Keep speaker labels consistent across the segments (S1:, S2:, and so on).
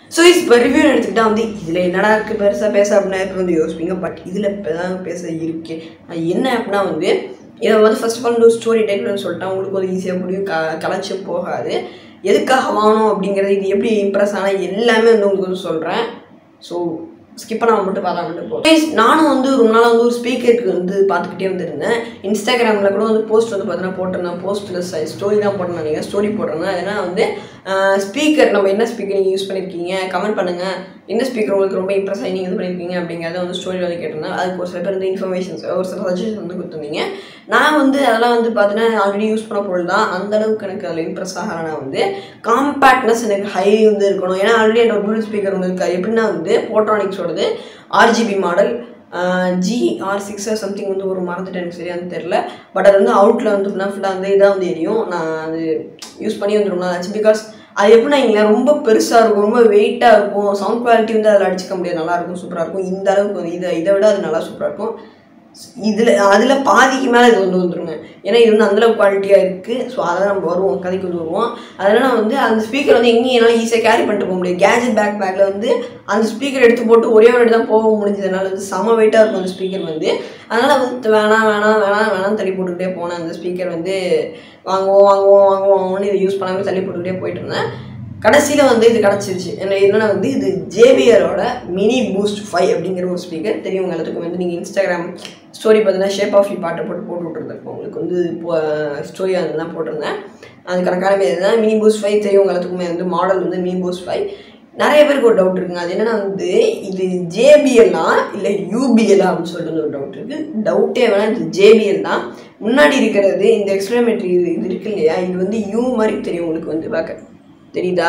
S1: So இப்போ review எடுத்துக்கிட்டா வந்து இதில் என்னடா இருக்குது பெருசாக பேச அப்படின்னா இப்போ வந்து யோசிப்பீங்க பட் இதில் இப்போ தான் பேச இருக்கு அது என்ன அப்படின்னா வந்து இதை வந்து ஃபர்ஸ்ட் ஆஃப் ஆல் வந்து ஒரு ஸ்டோரி டைப்னு சொல்லிட்டா உங்களுக்கு ஒரு ஈஸியாக முடியும் க கலைச்சு போகாது எதுக்காக வாங்கணும் அப்படிங்கிறது இது எப்படி இம்ப்ரெஸ் ஆனால் எல்லாமே வந்து உங்களுக்கு வந்து சொல்கிறேன் ஸோ ஸ்கிப் பண்ணாம மட்டும் பார்த்தா மட்டும் போதும் Guys, நானும் வந்து ரொம்ப நாள் வந்து ஒரு ஸ்பீக்கருக்கு வந்து பார்த்துக்கிட்டே வந்துருந்தேன் இன்ஸ்டாகிராமில் கூட வந்து போஸ்ட் வந்து பார்த்தீங்கன்னா போட்டிருந்தேன் போஸ்ட்டில் ஸ்டோரி தான் போட்டேன் நீங்கள் ஸ்டோரி போட்டிருந்தேன் அதனால் வந்து ஸ்பீக்கர் நம்ம என்ன ஸ்பீக்கர் நீங்கள் யூஸ் பண்ணியிருக்கீங்க கமெண்ட் பண்ணுங்கள் எந்த ஸ்பீக்கர் உங்களுக்கு ரொம்ப இம்ப்ரெஸ் ஆகி நீங்கள் இது பண்ணியிருக்கீங்க அப்படிங்கிறத வந்து ஸ்டோரி வந்து கேட்டிருந்தேன் அதுக்கு ஒரு சில பேர் வந்து இன்ஃபர்மேஷன்ஸ் ஒரு சில சஜஷன் வந்து கொடுத்துருந்தீங்க நான் வந்து அதெல்லாம் வந்து பார்த்தீங்கன்னா ஆல்ரெடி யூஸ் பண்ண பொருள் தான் அந்த அளவுக்கு எனக்கு அதில் இம்ப்ரெஸ் ஆகலைன்னா வந்து காம்பேக்ட்னஸ் எனக்கு ஹை வந்து இருக்கணும் ஏன்னா ஆல்ரெடி என்னோட ப்ளூடூத் ஸ்பீக்கர் வந்து இருக்காது எப்படின்னா வந்து போட்ரானிக்ஸோடது RGB model G R six something வந்து ஒரு மறந்துட்டு எனக்கு சரியானு தெரில பட் அது வந்து அவுட்டில் வந்து ஃபுல்லாக ஃபுல்லாக வந்து இதாக வந்து எரியும் நான் அது யூஸ் பண்ணி வந்து ரொம்ப நாள் ஆச்சு பிகாஸ் அது எப்படின்னா இங்கே ரொம்ப பெருசாக இருக்கும் ரொம்ப வெயிட்டாக இருக்கும் சவுண்ட் குவாலிட்டி வந்து அதில் அடிச்சுக்க முடியாது நல்லா இருக்கும் சூப்பராக இருக்கும் இந்த அளவுக்கு வந்து இதை இதை விட அது நல்லா சூப்பராக இருக்கும் இதில் அதில் பாதிக்கு மேலே இது வந்து வந்துருங்க ஏன்னா இது வந்து அந்தளவு குவாலிட்டியாக இருக்குது ஸோ அதெல்லாம் நம்ம வருவோம் கதைக்கு வந்து வருவோம் அதனால் வந்து அந்த ஸ்பீக்கர் வந்து எங்கேயும் என்னால் ஈஸியாக கேரி பண்ணிட்டு போக முடியாது கேஜெட் பேக் பேக்கில் வந்து அந்த ஸ்பீக்கர் எடுத்து போட்டு ஒரே ஒரு தான் போக முடிஞ்சதுனால வந்து செம வெயிட்டாக இருக்கும் அந்த ஸ்பீக்கர் வந்து அதனால் வந்து வேணாம் வேணாம் வேணாம் வேணாம் தள்ளி போட்டுக்கிட்டே போனேன் அந்த ஸ்பீக்கர் வந்து வாங்குவோம் வாங்குவோம் வாங்குவோம் வாங்குவோம்னு இதை யூஸ் பண்ணாமல் தள்ளி போட்டுக்கிட்டே போயிட்டு இருந்தேன் கடைசியில் வந்து இது கிடச்சிருச்சு என்ன என்னன்னா வந்து இது ஜேபிஆரோட மினி பூஸ்ட் ஃபைவ் அப்படிங்கிற ஒரு ஸ்பீக்கர் தெரியும் எல்லாத்துக்கும் வந்து நீங்கள் இன்ஸ்டாகிராம் ஸ்டோரி பார்த்தீங்கன்னா ஷேப் ஆஃப் யூ பாட்டை போட்டு போட்டு விட்ருந்தேன் உங்களுக்கு வந்து இப்போ ஸ்டோரி அதெல்லாம் போட்டிருந்தேன் அது கணக்கான பேர் தான் மினி பூஸ்ட் ஃபைவ் தெரியும் எல்லாத்துக்குமே வந்து மாடல் வந்து மினி பூஸ்ட் ஃபைவ் நிறைய பேருக்கு ஒரு டவுட் இருக்குங்க அது என்னன்னா வந்து இது ஜேபிஎல்லா இல்லை யூபிஎல்லா அப்படின்னு சொல்லிட்டு வந்து ஒரு டவுட் இருக்குது டவுட்டே வேணால் இது ஜேபிஎல் தான் முன்னாடி இருக்கிறது இந்த எக்ஸ்பிளமேட்ரி இது இது இருக்கு இல்லையா இது வந்து யூ மாதிரி தெரியும் உங்களுக்கு வந்து பார்க்க தெரியுதா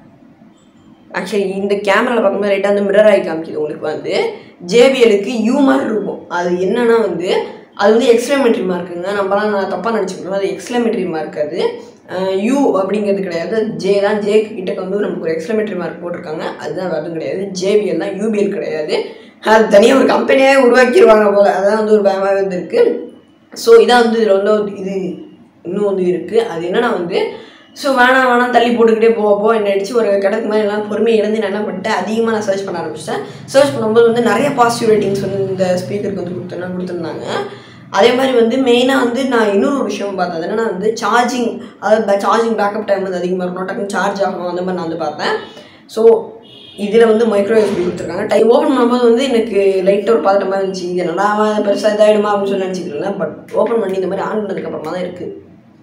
S1: ஆக்சுவலி இந்த கேமராவில் பார்க்கும்போது ரைட்டாக வந்து மிரர் ஆகி காமிக்குது உங்களுக்கு வந்து ஜேபிஎலுக்கு யூ மாதிரி இருக்கும் அது என்னன்னா வந்து அது வந்து எக்ஸ்பிளமேட்ரி மார்க்குங்க நம்மளாம் நான் தப்பாக நினச்சிக்கிறோம் அது எக்ஸ்பிளமேட்ரி மார்க் அது யூ அப்படிங்கிறது கிடையாது ஜே தான் ஜே கிட்ட வந்து நமக்கு ஒரு எக்ஸ்பிளமேட்ரி மார்க் போட்டிருக்காங்க அதுதான் அதுவும் கிடையாது ஜேபிஎல் தான் யூபிஎல் கிடையாது அது தனியாக ஒரு கம்பெனியாக உருவாக்கிடுவாங்க போல் அதான் வந்து ஒரு பயமாக இருந்திருக்கு ஸோ இதான் வந்து இதில் வந்து ஒரு இது இன்னும் வந்து இருக்குது அது என்னன்னா வந்து ஸோ வேணாம் வேணாம் தள்ளி போட்டுக்கிட்டே போகப்போ என்ன அடிச்சு ஒரு கிடக்கு மாதிரி எல்லாம் பொறுமையை இழந்து நான் என்ன பண்ணிட்டேன் அதிகமாக நான் சர்ச் பண்ண ஆரம்பிச்சிட்டேன் சர்ச் பண்ணும்போது வந்து நிறைய பாசிட்டிவ் ரேட்டிங்ஸ் வந்து இந்த ஸ்பீக்கருக்கு வந்து கொடுத்தேன் கொடுத்துருந்தாங்க அதே மாதிரி வந்து மெயினாக வந்து நான் இன்னொரு ஒரு விஷயம் பார்த்தேன் அது என்னன்னா வந்து சார்ஜிங் அதாவது சார்ஜிங் பேக்கப் டைம் வந்து அதிகமாக இருக்கணும் டக்குன்னு சார்ஜ் ஆகணும் அந்த மாதிரி நான் வந்து பார்த்தேன் ஸோ இதில் வந்து மைக்ரோ எஸ்பி கொடுத்துருக்காங்க டை ஓப்பன் பண்ணும்போது வந்து எனக்கு லைட்டாக ஒரு பதட்டமாக இருந்துச்சு இது நல்லா பெருசாக இதாகிடுமா அப்படின்னு சொல்லி நினச்சிக்கிட்டு இருந்தேன் பட் ஓப்பன் பண்ணி இந்த மாதிரி ஆன் பண்ணதுக்கப்புறமா தான் இருக்குது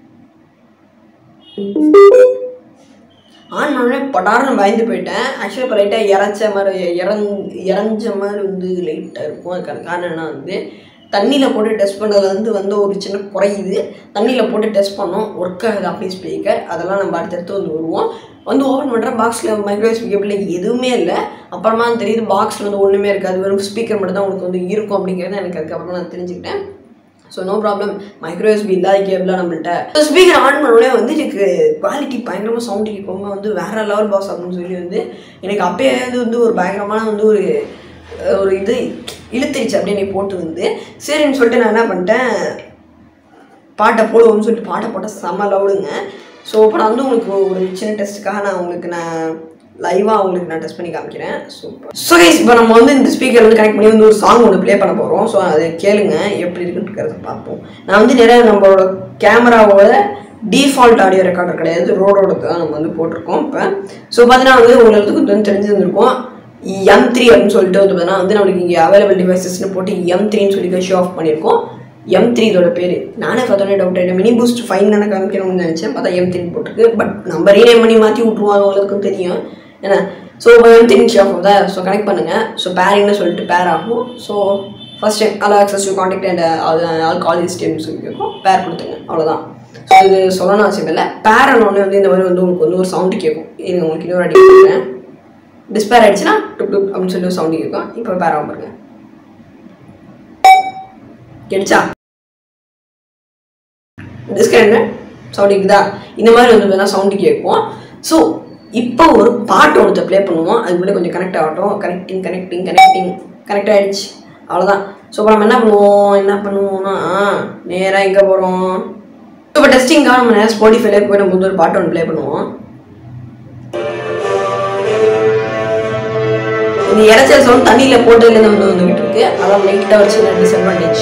S1: ஆன் பண்ணோடனே படார்னு பயந்து போயிட்டேன் ஆக்சுவலாக இப்போ லைட்டாக இறச்ச மாதிரி இறந் இறஞ்ச மாதிரி வந்து லைட்டாக இருக்கும் அதுக்கான காரணம் என்ன வந்து தண்ணியில் போட்டு டெஸ்ட் பண்ணதுல வந்து வந்து ஒரு சின்ன குறையுது தண்ணியில் போட்டு டெஸ்ட் பண்ணோம் ஒர்க் ஆகுது அப்படியே ஸ்பீக்கர் அதெல்லாம் நம்ம அடுத்தடுத்து வந்து வருவோம் வந்து ஓப்பன் பண்ணுற பாக்ஸில் மைக்ரோ ஸ்பீக்கர் எதுவுமே இல்லை அப்புறமா தெரியுது பாக்ஸில் வந்து ஒன்றுமே இருக்காது வெறும் ஸ்பீக்கர் மட்டும் தான் உங்களுக்கு வந்து இருக்கும் அப்படிங்கிறத எனக்கு அதுக்கப்புறமா நான் தெரிஞ்சுக்கிட்டேன் so no problem micro USB இல்லாத கேபிளாக நம்மள்ட்ட ஸோ ஸ்பீக்கர் ஆன் பண்ணோடனே வந்து எனக்கு குவாலிட்டி பயங்கரமாக சவுண்ட் கேட்கும் வந்து வேறு லெவல் பாஸ் அப்படின்னு சொல்லி வந்து எனக்கு அப்பயே வந்து ஒரு பயங்கரமான வந்து ஒரு ஒரு இது இழுத்துருச்சு அப்படியே நீ போட்டு வந்து சரின்னு சொல்லிட்டு நான் என்ன பண்ணிட்டேன் பாட்டை போடுவோம்னு சொல்லிட்டு பாட்டை போட்டால் செம்ம லவுடுங்க ஸோ இப்போ நான் வந்து உங்களுக்கு ஒரு சின்ன டெஸ்ட்டுக்காக நான் உங்களுக்கு நான் லைவாக உங்களுக்கு நான் டெஸ்ட் பண்ணி காமிக்கிறேன் சூப்பர் ஸோ கைஸ் இப்போ நம்ம வந்து இந்த ஸ்பீக்கர் வந்து கனெக்ட் பண்ணி வந்து ஒரு சாங் ஒன்று ப்ளே பண்ண போகிறோம் ஸோ அதை கேளுங்க எப்படி இருக்குன்றத பார்ப்போம் நான் வந்து நிறைய நம்மளோட கேமராவோட டிஃபால்ட் ஆடியோ ரெக்கார்டர் கிடையாது ரோடோட தான் நம்ம வந்து போட்டிருக்கோம் இப்போ ஸோ பார்த்தீங்கன்னா வந்து உங்களுக்கு வந்து தெரிஞ்சிருந்திருக்கும் எம் த்ரீ அப்படின்னு சொல்லிட்டு வந்து பார்த்தீங்கன்னா வந்து நம்மளுக்கு இங்கே அவைலபிள் டிவைசஸ்னு போட்டு எம் த்ரீன்னு சொல்லி ஷோ ஆஃப் பண்ணியிருக்கோம் எம் த்ரீ இதோட பேர் நானே பார்த்தோன்னே டவுட் ஆகிட்டேன் மினி பூஸ்ட் ஃபைன் தானே காமிக்கணும்னு நினச்சேன் பார்த்தா எம் த்ரீ போட்டிருக்கு பட் நம்ம ரீநேம் பண்ணி மாற்றி விட்ருவோம் அது உங்களுக்கும் தெரியும் என்ன so M three show off தான் ஸோ கனெக்ட் பண்ணுங்கள் ஸோ பேரிங்னு சொல்லிட்டு பேர் ஆகும் so first time allow access to contact and all college times இருக்கும் பேர் கொடுத்துங்க அவ்வளோதான் ஸோ இது சொல்லணும் அவசியம் இல்லை பேர் ஒன்று வந்து இந்த மாதிரி வந்து உங்களுக்கு வந்து ஒரு சவுண்டு கேட்கும் இது உங்களுக்கு இன்னொரு அடி கொடுக்குறேன் டிஸ்பேர் ஆயிடுச்சுன்னா டுப் டுப் அப்படின்னு சொல்லி சவுண்டு கேட்கும் இப்போ பேர் ஆகும் பாருங்க கேட்டுச்சா டிஸ்கனெக்ட் சவுண்ட் கேட்குதா இந்த மாதிரி வந்து பார்த்தீங்கன்னா சவுண்டு கேட்கும் ஸோ இப்போ ஒரு பாட்டு ஒன்று ப்ளே பண்ணுவோம் அது கூட கொஞ்சம் கனெக்ட் ஆகட்டும் கனெக்டிங் கனெக்டிங் கனெக்டிங் கனெக்ட் ஆகிடுச்சு அவ்வளோதான் ஸோ இப்போ நம்ம என்ன பண்ணுவோம் என்ன பண்ணுவோம்னா நேராக எங்கே போகிறோம் இப்போ டெஸ்டிங்காக நம்ம நேரம் ஸ்பாட்டிஃபைல போய் நம்ம வந்து ஒரு பாட்டு ஒன்று ப்ளே பண்ணுவோம் இது இடைச்சல் சவுண்ட் தண்ணியில் போட்டதுலேருந்து வந்து வந்துகிட்டு இருக்கு அதான் லைட்டாக வச்சு disadvantage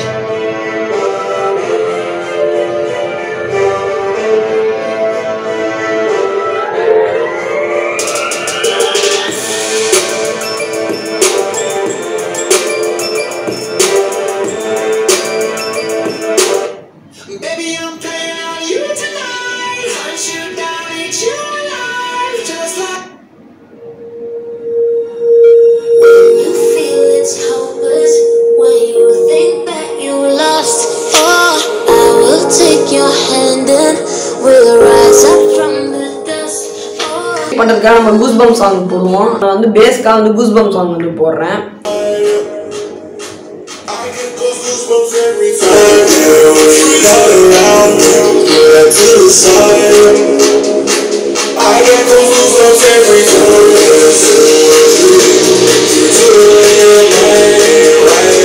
S2: Baby, I'm playing on you tonight. Hunt you down, eat you alive. Just like.
S3: You feel it's hopeless when you think that you lost. Oh, I will take your hand and we'll rise up from the dust. Oh.
S1: பண்ணுறதுக்காக நம்ம goose பம் song போடுவோம் நான் வந்து பேஸ்க்காக வந்து goose பம் song வந்து போடுறேன்
S2: I get those goosebumps every time you're not around. Yeah, to the side. I get those goosebumps every time you're doing your mind right.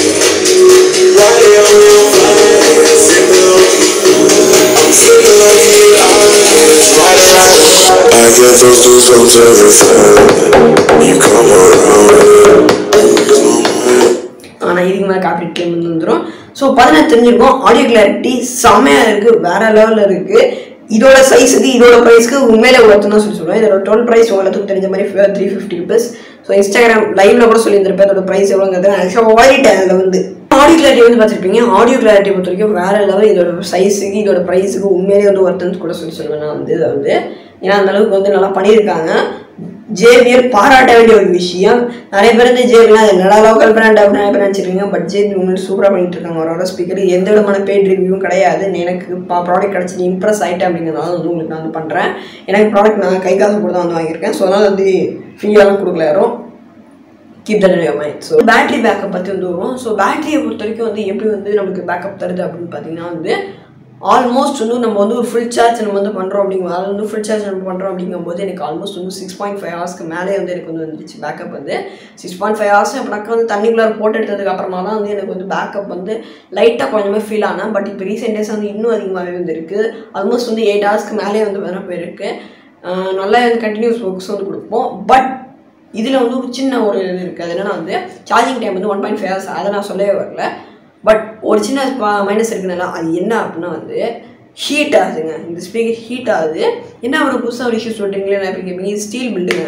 S2: Right here on your mind, sipping on I'm sipping on you, I'm just right around. I get those goosebumps every time you come around. Lose my mind.
S1: ஆனால் இதுக்கு மேலே copy claim வந்து வந்துடும் so பதினெட்டு தெரிஞ்சிருக்கும் audio clarity செம்மையாக இருக்குது வேற லெவலில் இருக்குது இதோட சைஸுக்கு இதோட ப்ரைஸ்க்கு உண்மையிலே ஒருத்தன் தான் சொல்லி சொல்லுவேன் இதோட டோல் ப்ரைஸ் எல்லாத்துக்கும் தெரிஞ்ச மாதிரி three fifty rupees so Instagram லைவ்ல கூட சொல்லியிருந்திருப்பேன் அதோட ப்ரைஸ் எவ்வளோங்கிறது நான் ஆக்சுவலாக ஓடிட்டேன் அதில் வந்து ஆடியோ கிளாரிட்டி வந்து பார்த்துருப்பீங்க ஆடியோ கிளாரிட்டி பொறுத்த வரைக்கும் வேற லெவல் இதோட சைஸுக்கு இதோட ப்ரைஸுக்கு உண்மையிலேயே வந்து ஒருத்தன் கூட சொல்லி சொல்லுவேன் நான் வந்து இதை வந்து ஏன்னா அந்த அளவுக்கு வந்து நல்லா பண்ணியிருக்காங்க ஜேபிஎல் பாராட்ட வேண்டிய ஒரு விஷயம் நிறைய பேர் வந்து ஜேபிஎல் என்னடா லோக்கல் பிராண்ட் அப்படின்னு நிறைய பேர் நினச்சிருக்கீங்க பட் ஜேபி உண்மையில சூப்பராக பண்ணிட்டு இருக்காங்க ஒரு ஸ்பீக்கர் எந்த விதமான பெய்ட் ரிவ்யூவும் கிடையாது எனக்கு ப்ராடக்ட் கிடச்சி இம்ப்ரெஸ் ஆகிட்டேன் அப்படிங்கிறதால வந்து உங்களுக்கு நான் வந்து பண்ணுறேன் எனக்கு ப்ராடக்ட் நான் கை காசு கூட தான் வந்து வாங்கியிருக்கேன் ஸோ அதனால் வந்து ஃப்ரீயாலாம் கொடுக்கல யாரும் keep that in mind so battery backup பற்றி வந்து வரும் ஸோ பேட்டரியை பொறுத்த வரைக்கும் வந்து எப்படி வந்து நமக்கு பேக்கப் தருது அப்படின்னு பார்த்தீங்கன்னா வந்து ஆல்மோஸ்ட் வந்து நம்ம வந்து ஒரு ஃபுல் சார்ஜ் நம்ம வந்து பண்ணுறோம் அப்படிங்கும் அது வந்து ஃபுல் சார்ஜ் நம்ம பண்ணுறோம் அப்படிங்கும்போது எனக்கு ஆல்மோஸ்ட் வந்து சிக்ஸ் பாயிண்ட் ஃபைவ் ஹவர்ஸ்க்கு மேலே வந்து எனக்கு வந்து வந்துருச்சு பேக்கப் வந்து சிக்ஸ் பாயிண்ட் ஃபைவ் ஹவர்ஸ் அப்படின்னாக்க வந்து தண்ணிக்குள்ளே போட்டு எடுத்ததுக்கு அப்புறமா தான் வந்து எனக்கு வந்து பேக்கப் வந்து லைட்டாக கொஞ்சமே ஃபீல் ஆனேன் பட் இப்போ ரீசெண்ட் டேஸ் வந்து இன்னும் அதிகமாகவே வந்து இருக்குது ஆல்மோஸ்ட் வந்து எயிட் ஹவர்ஸ்க்கு மேலே வந்து வேற போயிருக்கு ஆஹ் நல்லா வந்து கண்டினியூஸ் ஒர்க்ஸ் வந்து கொடுப்போம் பட் இதில் வந்து ஒரு சின்ன ஒரு இது இருக்குது அது என்னன்னா வந்து சார்ஜிங் டைம் வந்து ஒன் பாயிண்ட் ஃபைவ் ஹவர்ஸ் அதை நான் சொல்லவே வரல பட் ஒரு சின்ன மைனஸ் இருக்குனால அது என்ன அப்படின்னா வந்து ஹீட் ஆகுதுங்க இந்த ஸ்பீக்கர் ஹீட் ஆகுது என்ன ஒரு புதுசாக ஒரு இஷ்யூ சொல்கிறீங்களே நான் இப்போ கேட்பீங்க இது ஸ்டீல் பில்டுங்க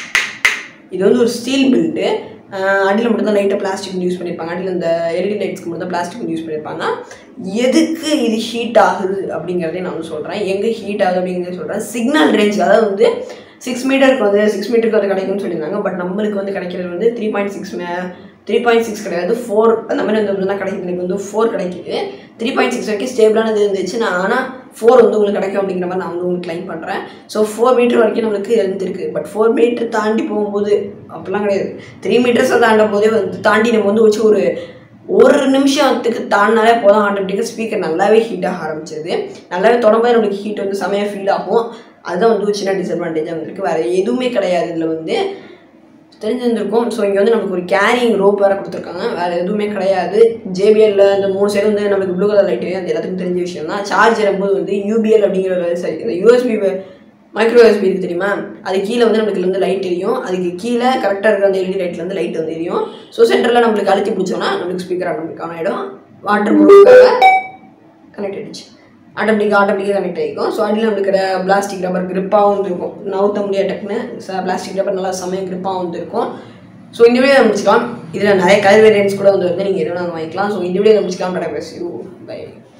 S1: இது வந்து ஒரு ஸ்டீல் பில்டு அடியில் மட்டும் தான் லைட்டாக பிளாஸ்டிக் யூஸ் பண்ணியிருப்பாங்க அடியில் இந்த எல்இடி லைட்ஸ்க்கு மட்டும் தான் பிளாஸ்டிக் யூஸ் பண்ணியிருப்பாங்க எதுக்கு இது ஹீட் ஆகுது அப்படிங்கிறதே நான் வந்து சொல்கிறேன் எங்கே ஹீட் ஆகுது அப்படிங்கிறத சொல்கிறேன் சிக்னல் ரேஞ்ச் அதாவது வந்து சிக்ஸ் மீட்டருக்கு வந்து சிக்ஸ் மீட்டருக்கு வந்து கிடைக்கும்னு சொல்லியிருந்தாங்க பட் நம்மளுக்கு வந்து கிடைக்கிறது வந்து three point six three point six கிடையாது ஃபோர் அந்த மாதிரி வந்து வந்து கிடைக்குது எனக்கு வந்து ஃபோர் கிடைக்குது த்ரீ பாயிண்ட் சிக்ஸ் வரைக்கும் ஸ்டேபிளானது இருந்துச்சு நான் ஆனால் ஃபோர் வந்து உங்களுக்கு கிடைக்கும் அப்படிங்கிற மாதிரி நான் வந்து உங்களுக்கு கிளைம் பண்ணுறேன் ஸோ ஃபோர் மீட்டர் வரைக்கும் நம்மளுக்கு இருந்திருக்கு பட் ஃபோர் மீட்டர் தாண்டி போகும்போது அப்படிலாம் கிடையாது த்ரீ மீட்டர்ஸை தாண்டும் போதே வந்து தாண்டி நம்ம வந்து வச்சு ஒரு ஒரு நிமிஷத்துக்கு தாண்டினாலே போதும் ஆட்டோமேட்டிக்காக ஸ்பீக்கர் நல்லாவே ஹீட் ஆக ஆரம்பிச்சிருது நல்லாவே தொடங்கும்போது நம்மளுக்கு ஹீட் வந்து செமையாக ஃபீல் ஆகும் அதுதான் வந்து ஒரு சின்ன டிஸ்அட்வான்டேஜாக வந்திருக்கு வேறு எதுவுமே கிடையாது இதில் வந்து தெரிஞ்சிருந்திருக்கும் ஸோ இங்கே வந்து நமக்கு ஒரு கேரிங் ரோப் வேறு கொடுத்துருக்காங்க வேறு எதுவுமே கிடையாது ஜேபிஎல்ல இந்த மூணு சைடு வந்து நமக்கு ப்ளூ கலர் லைட்டு அது எல்லாத்துக்கும் தெரிஞ்ச விஷயம் தான் சார்ஜ் போது வந்து யூபிஎல் அப்படிங்கிற ஒரு சரி இந்த யூஎஸ்பி மைக்ரோ யூஎஸ்பி இருக்கு தெரியுமா அது கீழே வந்து நம்மளுக்கு வந்து லைட் எரியும் அதுக்கு கீழே கரெக்டாக இருக்கிற அந்த எல்இடி லைட்டில் வந்து லைட் வந்து எரியும் ஸோ சென்டரில் நம்மளுக்கு அழுத்தி பிடிச்சோன்னா நம்மளுக்கு ஸ்பீக்கர் ஆட்டோமேட்டிக் ஆன் ஆகிடும் வாட்டர் ப்ரூஃப்காக கனெக்ட் ஆகிடுச்சு ஆட்டோமேட்டிக்காக ஆட்டோமேட்டிக்காக கனெக்ட் ஆகிக்கும் ஸோ அடியில் நம்மளுக்கு பிளாஸ்டிக் ரப்பர் கிரிப்பாகவும் இருக்கும் நவுத்த முடியாது டக்குன்னு பிளாஸ்டிக் ரப்பர் நல்லா செமையாக கிரிப்பாகவும் வந்து இருக்கும் ஸோ இந்த வீடியோ முடிச்சுக்கலாம் இதில் நிறைய கலர் வேரியன்ஸ் கூட வந்து வந்து நீங்கள் எதுவும் நாங்கள் வாங்கிக்கலாம் ஸோ இந்த வீடியோ முடிச்சுக்கலாம் டாடா பேஸ் யூ பை